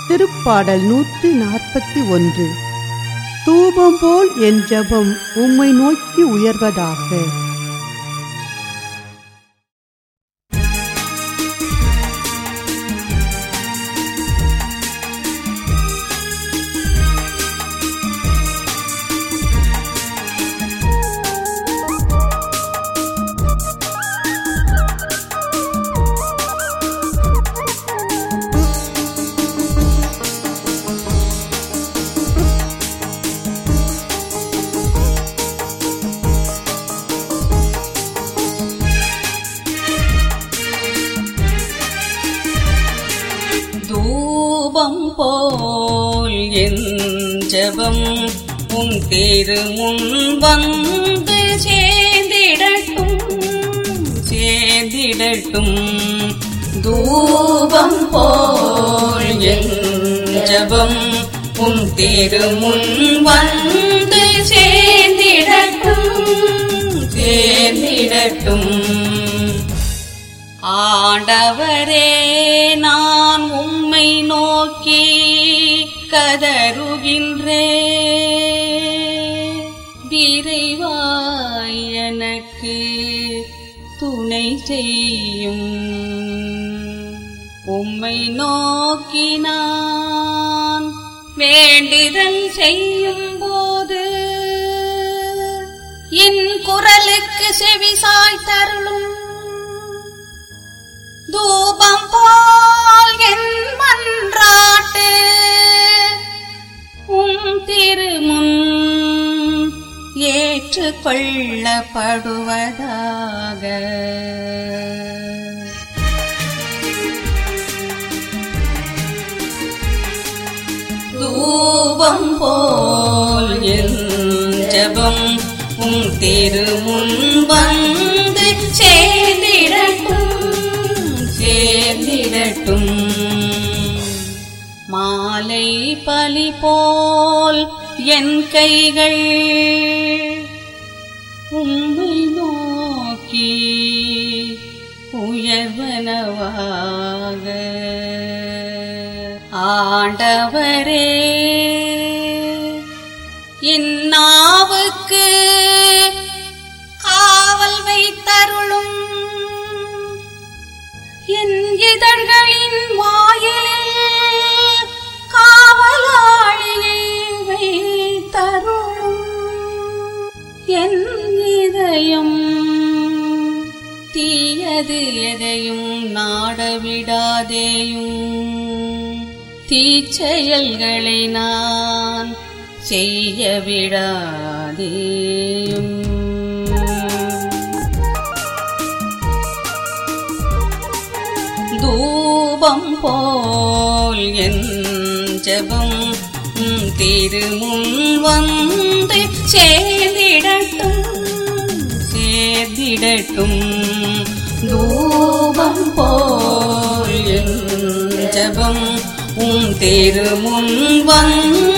திருப்பாடல் நூற்றி நாற்பத்தி ஒன்று தூபம் போல் என் ஜெபம் உம்மை நோக்கி உயர்வதாக தூபம் போல் என் ஜெபம் உன் திருமுன் வந்து சேர்ந்திடட்டும் சேர்ந்திடட்டும் தூபம் போல் என் ஜெபம் உன் திருமுன் வந்து சேர்ந்திடட்டும் சேர்ந்திடட்டும் ஆண்டவரே நான் உம்மை நோக்கி கதறுகின்றே விரைவாய் எனக்கு துணை செய்யும் உம்மை நோக்கி நான் வேண்டுதல் செய்யும் போது என் குரலுக்கு செவிசாய் தருளும் தூபம் போல் என் மன்றாட்டு உம் திருமுன் ஏற்றுக்கொள்ளப்படுவதாக தூபம் போல் என் ஜெபம் உம் திருமுன் வந்து சேர்ந்திடட்டும் சேர்ந்திடட்டும் மாலை பலி போல் என் கைகள் உம்மை நோக்கி உயர்வனவாக ஆண்டவரே என் நாவுக்கு காவல் வைத்தருளும் என் இதழ்களின் வாயிலில் காவலாளியை வைத்தருளும் என் இதயம் தீயது எதையும் நாடவிடாதேயும் தீச்செயல்களை நான் செய்ய விடாதேயும் தூபம் போல் என் ஜெபம் உம் திருமுன் வந்து சேர்ந்திடட்டும் சேர்ந்திடட்டும் தூபம் போல் என் ஜெபம் உம் திருமுன் வந்து